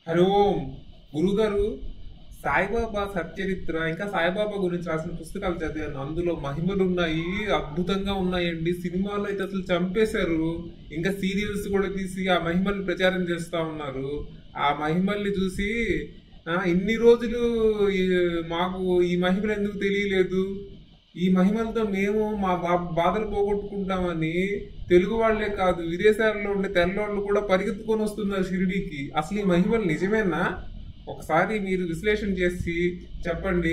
హరి ఓం గురుగారు సాయిబాబా సచ్చరిత్ర ఇంకా సాయిబాబా గురించి రాసిన పుస్తకాలు చదివాను అందులో మహిమలు ఉన్నాయి అద్భుతంగా ఉన్నాయండి సినిమాలో అయితే అసలు చంపేశారు ఇంకా సీరియల్స్ కూడా తీసి ఆ మహిమల్ని ప్రచారం చేస్తా ఉన్నారు ఆ మహిమల్ని చూసి ఆ, ఇన్ని రోజులు ఈ- మాకు ఈ మహిమలు ఎందుకు తెలియలేదు ఈ మహిమలతో మేము మా బా- బాధలు పోగొట్టుకుంటామని తెలుగు వాళ్ళే కాదు విదేశాల్లో ఉండే తెల్లోళ్ళు కూడా పరిగెత్తుకొని వస్తున్నారు షిరిడీకి అసలు ఈ మహిమలు నిజమేనా ఒకసారి మీరు విశ్లేషణ చేసి చెప్పండి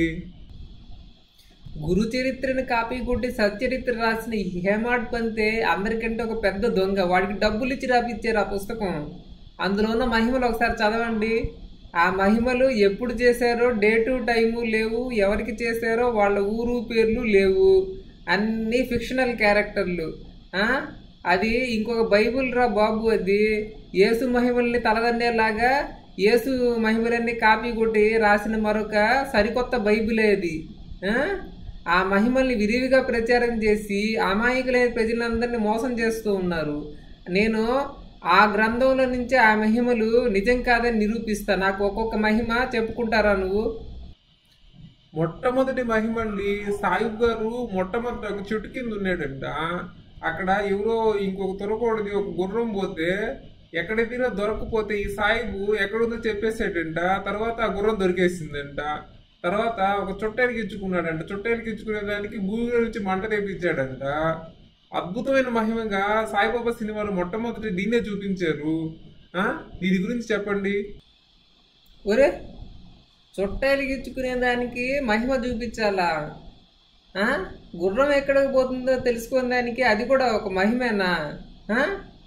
గురు చరిత్రను కాపీ కొట్టి సచ్చరిత్ర రాసిన ఈ హేమాడ్ పంతే అందరికంటే ఒక పెద్ద దొంగ వాడికి డబ్బులు ఇచ్చి రాపిచ్చారు ఆ పుస్తకం అందులో ఉన్న మహిమలు ఒకసారి చదవండి ఆ మహిమలు ఎప్పుడు చేశారో డేటు టైము లేవు ఎవరికి చేశారో వాళ్ళ ఊరు పేర్లు లేవు అన్నీ ఫిక్షనల్ క్యారెక్టర్లు ఆ? అది ఇంకొక బైబుల్ రా బాబు అది యేసు మహిమల్ని తలదన్నేలాగా యేసు మహిమలన్నీ కాపీ కొట్టి రాసిన మరొక సరికొత్త బైబిలే అది ఆ? ఆ మహిమల్ని విరివిగా ప్రచారం చేసి అమాయకులైన ప్రజలందరినీ మోసం చేస్తూ ఉన్నారు నేను ఆ గ్రంథంలో నుంచి ఆ మహిమలు నిజం కాదని నిరూపిస్తా నాకు ఒక్కొక్క మహిమ చెప్పుకుంటారా నువ్వు మొట్టమొదటి మహిమండి సాయిబ్ గారు మొట్టమొదటి ఒక చెట్టు కింద ఉన్నాడంట అక్కడ ఎవరో ఇంకొక తొరకూడది ఒక గుర్రం పోతే ఎక్కడైతే దొరకపోతే ఈ సాయిబు ఎక్కడుందో చెప్పేసాడంట తర్వాత ఆ గుర్రం దొరికేసిందంట తర్వాత ఒక చుట్టానికి ఇచ్చుకున్నాడంట చుట్టానికి ఇచ్చుకునే దానికి భూమిలో నుంచి మంట తెప్పించాడంట అద్భుతమైన మహిమగా సాయిబాబా సినిమాలో మొట్టమొదటి దీన్నే చూపించారు ఆ? దీని గురించి చెప్పండి ఒరే చుట్టాలిగిచ్చుకునే దానికి మహిమ చూపించాలా ఆ? గుర్రం ఎక్కడికి పోతుందో తెలుసుకునే దానికి అది కూడా ఒక మహిమేనా ఆ?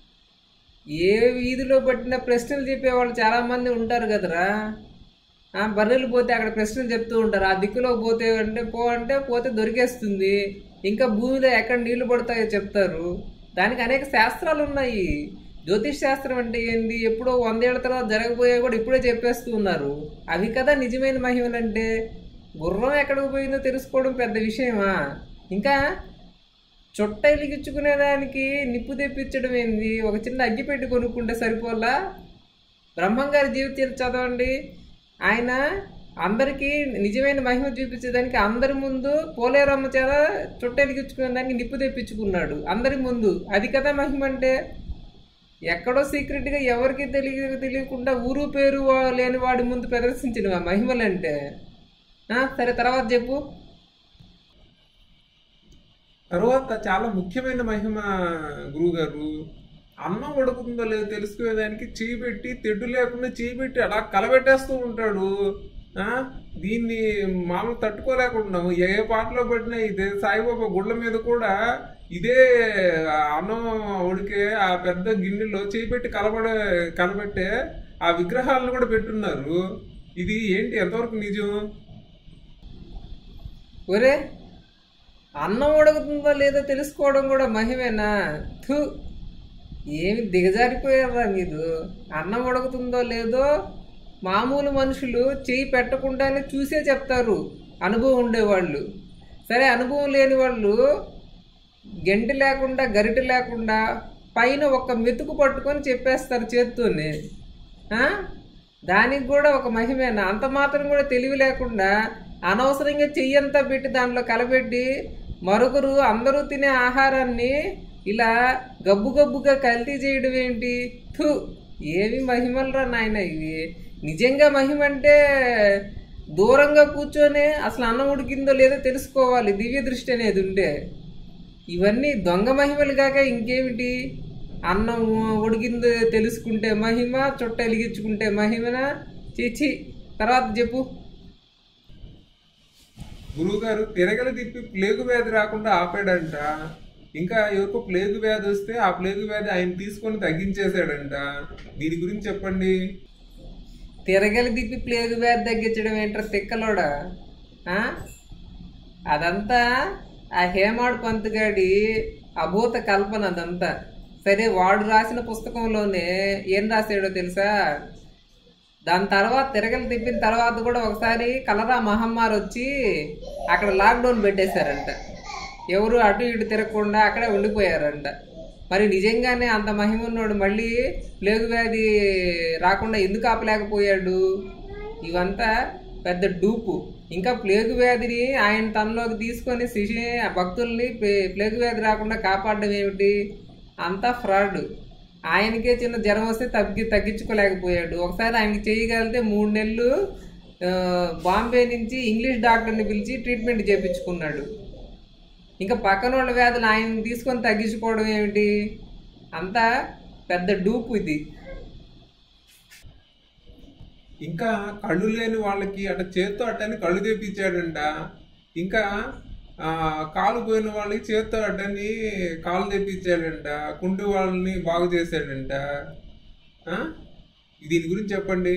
ఏ వీధిలో పట్టిన ప్రశ్నలు చెప్పేవాళ్ళు చాలామంది ఉంటారు కదరా ఆ, బర్రెలు పోతే అక్కడ ప్రశ్నలు చెప్తూ ఉంటారు ఆ దిక్కులో పోతే అంటే పో అంటే పోతే దొరికేస్తుంది ఇంకా భూమిలో ఎక్కడ నీళ్లు పడతాయో చెప్తారు దానికి అనేక శాస్త్రాలు ఉన్నాయి జ్యోతిష్ శాస్త్రం అంటే ఏంది ఎప్పుడో వందేళ్ల తర్వాత జరగబోయే కూడా ఇప్పుడే చెప్పేస్తూ ఉన్నారు అవి కదా నిజమైన మహిమలంటే గుర్రం ఎక్కడికి పోయిందో తెలుసుకోవడం పెద్ద విషయమా ఇంకా చుట్ట ఎలిగించుకునే దానికి నిప్పు తెప్పించడం ఏంది ఒక చిన్న అగ్గిపెట్టి కొనుక్కుంటే సరిపోలా బ్రహ్మంగారి జీవిత చరిత్ర చదవండి ఆయన అందరికీ నిజమైన మహిమ చూపించేదానికి అందరి ముందు పోలేరమ్మ చేత చుట్ట ఎలిగించుకునే దానికి నిప్పు తెప్పించుకున్నాడు అందరి ముందు అది కదా మహిమ అంటే ఎక్కడో సీక్రెట్గా ఎవరికి తెలియ తెలియకుండా ఊరు పేరు వా- లేని వాడి ముందు ప్రదర్శించిన మహిమలంటే ఆ, సరే తర్వాత చెప్పు తర్వాత చాలా ముఖ్యమైన మహిమ గురువు గారు అన్నం ఉడుకుతుందో లేదో తెలుసుకునేదానికి చేయి పెట్టి తెడ్డు లేకుండా చేయి పెట్టి అలా కలబెట్టేస్తూ ఉంటాడు ఆ దీన్ని మామూలు తట్టుకోలేకుంటున్నాము ఏ పాటలో పడినా ఇదే సాయిబాబా గుళ్ళ మీద కూడా ఇదే అన్నం ఉడికే ఆ పెద్ద గిన్నెలో చేయి పెట్టి కలబడే కలబెట్టే ఆ విగ్రహాలను కూడా పెట్టున్నారు ఇది ఏంటి ఎంతవరకు నిజం ఒరే అన్నం ఉడుకుతుందో లేదో తెలుసుకోవడం కూడా మహిమేనా థు ఏమి దిగజారిపోయారా మీరు అన్నం ఉడుకుతుందో లేదో మామూలు మనుషులు చేయి పెట్టకుండానే చూసే చెప్తారు అనుభవం ఉండేవాళ్ళు సరే అనుభవం లేని వాళ్ళు గంటి లేకుండా గరిటె లేకుండా పైన ఒక మెతుకు పట్టుకొని చెప్పేస్తారు చేత్తోనే ఆ? దానికి కూడా ఒక మహిమేనా అంత మాత్రం కూడా తెలివి లేకుండా అనవసరంగా చెయ్యంతా పెట్టి దాంట్లో కలబెట్టి మరొకరు అందరూ తినే ఆహారాన్ని ఇలా గబ్బు గబ్బుగా కల్తీ చేయడం ఏంటి థు ఏవి మహిమలరా నాయన ఇవి నిజంగా మహిమ అంటే దూరంగా కూర్చొని అసలు అన్నం ఉడికిందో లేదో తెలుసుకోవాలి దివ్య దృష్టి అనేది ఉండే ఇవన్నీ దొంగ మహిమలు కాక ఇంకేమిటి అన్నం ఉడికిందో తెలుసుకుంటే మహిమ చుట్ట వెలిగించుకుంటే మహిమన చీచి తర్వాత చెప్పు గురువుగారు తిరగలి తిప్పి ప్లేగు వ్యాధి రాకుండా ఆపాడంట ఇంకా ఎవరికో ప్లేగు వ్యాధి వస్తే ఆ ప్లేగు వ్యాధి ఆయన తీసుకొని తగ్గించేశాడంట దీని గురించి చెప్పండి తిరగలి తిప్పి ప్లేగు వ్యాధి తగ్గించడం ఏంట్రా తిక్కలోడా ఆ? అదంతా ఆ హేమాడు పంతుగాడి అభూత కల్పన అదంతా సరే వాడు రాసిన పుస్తకంలోనే ఏం రాశాడో తెలుసా దాని తర్వాత తిరగలి తిప్పిన తర్వాత కూడా ఒకసారి కలరా మహమ్మారి వచ్చి అక్కడ లాక్డౌన్ పెట్టేశారంట ఎవరు అటు ఇటు తిరగకుండా అక్కడే ఉండిపోయారంట మరి నిజంగానే అంత మహిమ ఉన్నోడు మళ్ళీ ప్లేగు వ్యాధి రాకుండా ఎందుకు ఆపలేకపోయాడు ఇవంతా పెద్ద డూపు ఇంకా ప్లేగు వ్యాధిని ఆయన తనలోకి తీసుకొని శిష్య భక్తుల్ని ప్లే- ప్లేగు వ్యాధి రాకుండా కాపాడడం ఏమిటి అంతా ఫ్రాడ్ ఆయనకే చిన్న జ్వరం వస్తే తగ్గి తగ్గించుకోలేకపోయాడు ఒకసారి ఆయనకి చేయగలిగితే మూడు నెలలు ఆ, బాంబే నుంచి ఇంగ్లీష్ డాక్టర్ని పిలిచి ట్రీట్మెంట్ చేయించుకున్నాడు ఇంకా పక్కన వాళ్ళ వ్యాధులు ఆయన తీసుకొని తగ్గించుకోవడం ఏమిటి అంతా పెద్ద డూపు ఇది ఇంకా కళ్ళు లేని వాళ్ళకి అట చేత్తో అట్టని కళ్ళు తెప్పించాడంట ఇంకా ఆ, కాలు పోయిన వాళ్ళకి చేత్తో అట్టని కాలు తెప్పించాడంట కుంటి వాళ్ళని బాగు చేశాడంట ఆ? దీని గురించి చెప్పండి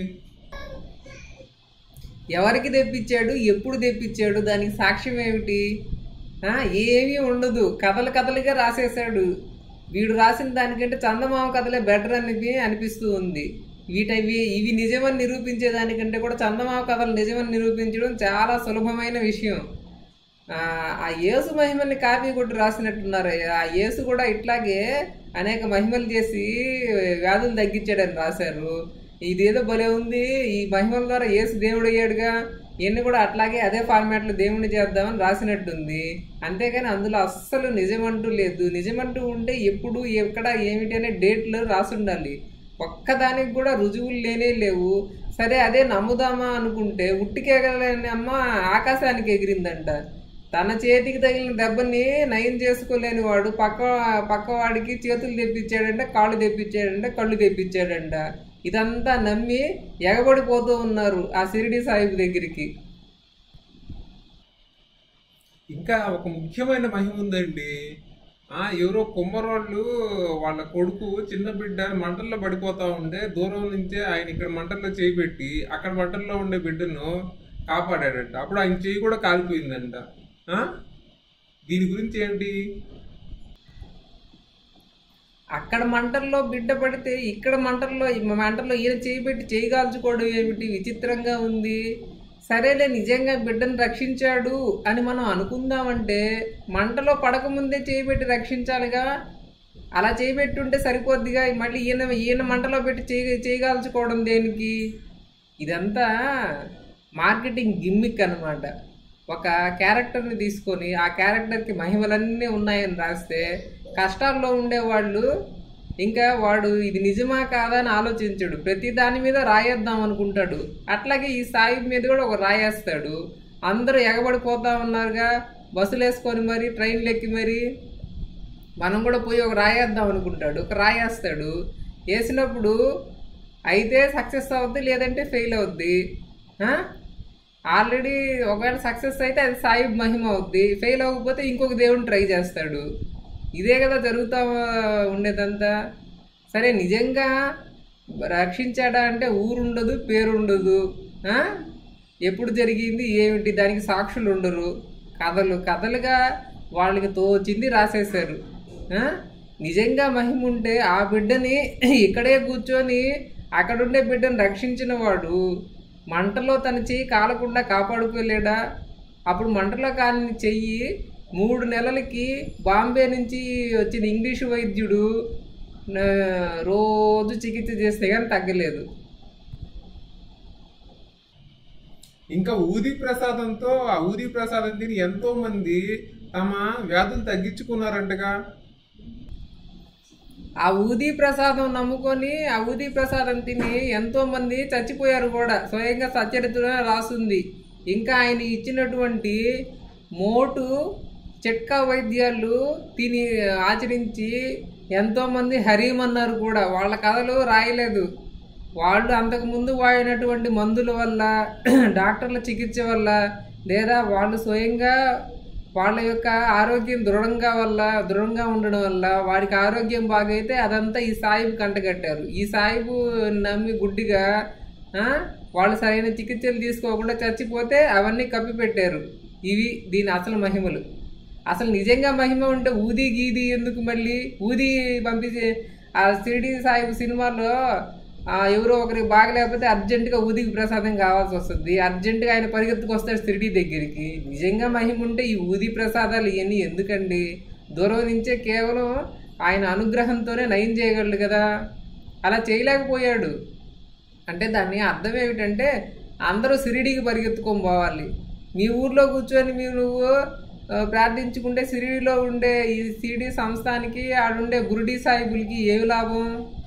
ఎవరికి తెప్పించాడు ఎప్పుడు తెప్పించాడు దానికి సాక్ష్యం ఏమిటి ఆ, ఏమీ ఉండదు కథలు కథలుగా రాసేశాడు వీడు రాసిన దానికంటే చందమామ కథలే బెటర్ అని అనిపిస్తూ ఉంది వీటవి ఇవి నిజమని నిరూపించే దానికంటే కూడా చందమామ కథలు నిజమని నిరూపించడం చాలా సులభమైన విషయం ఆ, ఆ యేసు మహిమల్ని కాపీ కొట్టి రాసినట్టున్నారు ఆ యేసు కూడా ఇట్లాగే అనేక మహిమలు చేసి వ్యాధులు తగ్గించాడని రాశారు ఇదేదో భలే ఉంది ఈ మహిమల ద్వారా యేసు దేవుడు అయ్యాడుగా ఇవన్నీ కూడా అట్లాగే అదే ఫార్మాట్లో దేవుడిని చేద్దామని రాసినట్టుంది అంతేగాని అందులో అస్సలు నిజమంటూ లేదు నిజమంటూ ఉంటే ఎప్పుడు ఎక్కడ ఏమిటి అనే డేట్లు రాసి ఉండాలి ఒక్కదానికి కూడా రుజువులు లేనే లేవు సరే అదే నమ్ముదామా అనుకుంటే ఉట్టికెగలేని అమ్మ ఆకాశానికి ఎగిరిందంట తన చేతికి తగిలిన దెబ్బని నయం చేసుకోలేని వాడు పక్క పక్కవాడికి చేతులు తెప్పించాడంట కాళ్ళు తెప్పించాడంట కళ్ళు తెప్పించాడంట ఇదంతా నమ్మి ఎగబడిపోతూ ఉన్నారు ఆ షిరిడి సాహిబ్ దగ్గరికి ఇంకా ఒక ముఖ్యమైన మహిమ ఉందండి ఆ ఎవరో కుమ్మరోళ్ళు వాళ్ళ కొడుకు చిన్న బిడ్డ మంటల్లో పడిపోతా ఉంటే దూరం నుంచే ఆయన ఇక్కడ మంటల్లో చేయి పెట్టి అక్కడ మంటల్లో ఉండే బిడ్డను కాపాడాడంట అప్పుడు ఆయన చేయి కూడా కాలిపోయిందంట ఆ? దీని గురించి ఏంటి అక్కడ మంటల్లో బిడ్డ పడితే ఇక్కడ మంటల్లో ఈ మంటల్లో ఈయన చేయి పెట్టి చేయి కాల్చుకోవడం ఏమిటి విచిత్రంగా ఉంది సరేలే నిజంగా బిడ్డను రక్షించాడు అని మనం అనుకుందామంటే మంటలో పడకముందే చేయి పెట్టి రక్షించాలిగా అలా చేయి పెట్టి ఉంటే సరిపోద్దిగా మళ్ళీ ఈయన ఈయన మంటలో పెట్టి చేయి చేయి కాల్చుకోవడం దేనికి ఇదంతా మార్కెటింగ్ గిమ్మిక్ అన్నమాట ఒక క్యారెక్టర్ని తీసుకొని ఆ క్యారెక్టర్కి మహిమలన్నీ ఉన్నాయని రాస్తే కష్టాల్లో ఉండేవాళ్ళు ఇంకా వాడు ఇది నిజమా కాదా అని ఆలోచించడు ప్రతి దాని మీద రాయేద్దాం అనుకుంటాడు అట్లాగే ఈ సాయి మీద కూడా ఒక రాయేస్తాడు అందరూ ఎగబడిపోతా ఉన్నారుగా బస్సులు వేసుకొని మరి ట్రైన్లు ఎక్కి మరి మనం కూడా పోయి ఒక రాయేద్దాం అనుకుంటాడు ఒక రాయేస్తాడు వేసినప్పుడు అయితే సక్సెస్ అవుద్ది లేదంటే ఫెయిల్ అవుద్ది ఆల్రెడీ ఒకవేళ సక్సెస్ అయితే అది సాయి మహిమ అవుద్ది ఫెయిల్ అవ్వకపోతే ఇంకొక దేవుడిని ట్రై చేస్తాడు ఇదే కదా జరుగుతా ఉండేదంతా సరే నిజంగా రక్షించాడా అంటే ఊరుండదు పేరుండదు ఆ? ఎప్పుడు జరిగింది ఏమిటి దానికి సాక్షులు ఉండరు కథలు కథలుగా వాళ్ళకి తోచింది రాసేశారు ఆ? నిజంగా మహిమ ఉంటే ఆ బిడ్డని ఇక్కడే కూర్చొని అక్కడుండే బిడ్డను రక్షించిన వాడు మంటలో తన చెయ్యి కాలకుండా కాపాడుకోలేడా అప్పుడు మంటలో కాని చెయ్యి మూడు నెలలకి బాంబే నుంచి వచ్చిన ఇంగ్లీషు వైద్యుడు ఆ, రోజు చికిత్స చేస్తే కానీ తగ్గలేదు ఇంకా ఊది ప్రసాదంతో ఆ ఊది ప్రసాదం తిని ఎంతో మంది తమ వ్యాధులు తగ్గించుకున్నారంటగా ఆ ఊదీ ప్రసాదం నమ్ముకొని ఆ ఊదీ ప్రసాదం తిని ఎంతో మంది చచ్చిపోయారు కూడా స్వయంగా సచరిత్ర రాసుంది ఇంకా ఆయన ఇచ్చినటువంటి మోటు చిట్కా వైద్యాలు తిని ఆచరించి ఎంతో మంది హరీమన్నారు కూడా వాళ్ళ కథలు రాయలేదు వాళ్ళు అంతకుముందు వాడినటువంటి మందుల వల్ల డాక్టర్ల చికిత్స వల్ల లేదా వాళ్ళు స్వయంగా వాళ్ళ యొక్క ఆరోగ్యం దృఢంగా వల్ల దృఢంగా ఉండడం వల్ల వాడికి ఆరోగ్యం బాగైతే అదంతా ఈ సాయిబు కంటగట్టారు ఈ సాయిబు నమ్మి గుడ్డిగా ఆ, వాళ్ళు సరైన చికిత్సలు తీసుకోకుండా చచ్చిపోతే అవన్నీ కప్పిపెట్టారు ఇవి దీని అసలు మహిమలు అసలు నిజంగా మహిమ ఉంటే ఊది గీది ఎందుకు మళ్ళీ ఊది పంపించి ఆ షిరిడి సాయిబు సినిమాలో ఆ, ఎవరో ఒకరికి బాగలేకపోతే అర్జెంటుగా ఊదికి ప్రసాదం కావాల్సి వస్తుంది అర్జెంటుగా ఆయన పరిగెత్తుకు వస్తాడు షిరిడి దగ్గరికి నిజంగా మహిమ ఉంటే ఈ ఊది ప్రసాదాలు ఇవన్నీ ఎందుకండి దూరం నుంచే కేవలం ఆయన అనుగ్రహంతోనే నయం చేయగలడు కదా అలా చేయలేకపోయాడు అంటే దాన్ని అర్థం ఏమిటంటే అందరూ సిరిడీకి పరిగెత్తుకొని పోవాలి మీ ఊర్లో కూర్చొని మీరు నువ్వు ఆ, ప్రార్థించుకుంటే సిరిడిలో ఉండే ఈ సిరిడి సంస్థానికి ఆడుండే గురుడి సాహిబులకి ఏమి లాభం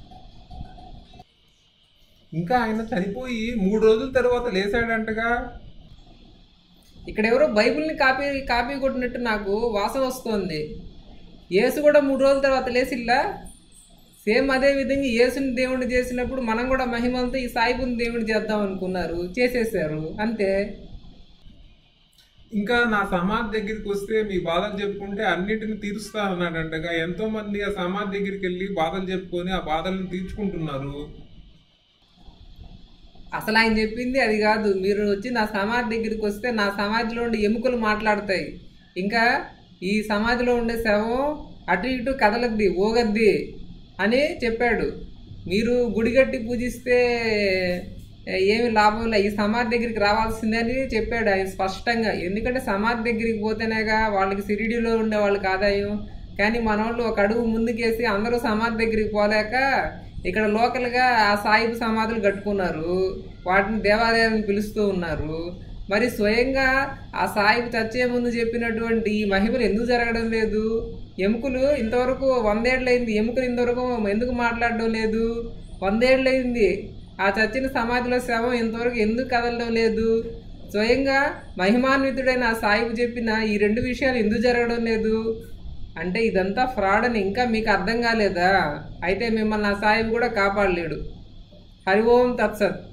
ఇంకా ఆయన చనిపోయి మూడు రోజుల తర్వాత లేచాడంటగా ఇక్కడ ఎవరో బైబిల్ని కాపీ కాపీ కొట్టినట్టు నాకు వాసన వస్తోంది యేసు కూడా మూడు రోజుల తర్వాత లేచిల్లా సేమ్ అదే విధంగా యేసుని దేవుడిని చేసినప్పుడు మనం కూడా మహిమంతో ఈ సాయిబుని దేవుడిని చేద్దాం అనుకున్నారు చేసేసారు అంతే ఇంకా నా సమాధి దగ్గరికి వస్తే మీ బాధలు చెప్పుకుంటే అన్నిటిని తీరుస్తా అన్నాడంటగా ఎంతో మంది ఆ సమాధి దగ్గరికి వెళ్ళి బాధలు చెప్పుకొని ఆ బాధలను తీర్చుకుంటున్నారు అసలు ఆయన చెప్పింది అది కాదు మీరు వచ్చి నా సమాధి దగ్గరికి వస్తే నా సమాధిలో ఉండే ఎముకలు మాట్లాడతాయి ఇంకా ఈ సమాధిలో ఉండే శవం అటు ఇటు కదలద్ది ఊగద్ది అని చెప్పాడు మీరు గుడి కట్టి పూజిస్తే ఏమి లాభం లే ఈ సమాధి దగ్గరికి రావాల్సిందే అని చెప్పాడు ఆయన స్పష్టంగా ఎందుకంటే సమాధి దగ్గరికి పోతేనేగా వాళ్ళకి సిరిడిలో ఉండే వాళ్ళకి ఆదాయం కానీ మన వాళ్ళు ఒక అడుగు ముందుకేసి అందరూ సమాధి దగ్గరికి పోలేక ఇక్కడ లోకల్గా ఆ సాయిబు సమాధులు కట్టుకున్నారు వాటిని దేవాలయాలను పిలుస్తూ ఉన్నారు మరి స్వయంగా ఆ సాయిబు చచ్చే ముందు చెప్పినటువంటి ఈ మహిమలు ఎందుకు జరగడం లేదు ఎముకలు ఇంతవరకు వందేళ్ళైంది ఎముకలు ఇంతవరకు ఎందుకు మాట్లాడడం లేదు వందేళ్ళైంది ఆ చచ్చిన సమాధిలో శవం ఇంతవరకు ఎందుకు కదలడం లేదు స్వయంగా మహిమాన్వితుడైన ఆ సాయిబు చెప్పిన ఈ రెండు విషయాలు ఎందుకు జరగడం లేదు అంటే ఇదంతా ఫ్రాడ్ అని ఇంకా మీకు అర్థం కాలేదా అయితే మిమ్మల్ని ఆ సాయిబు కూడా కాపాడలేడు హరి ఓం తత్సత్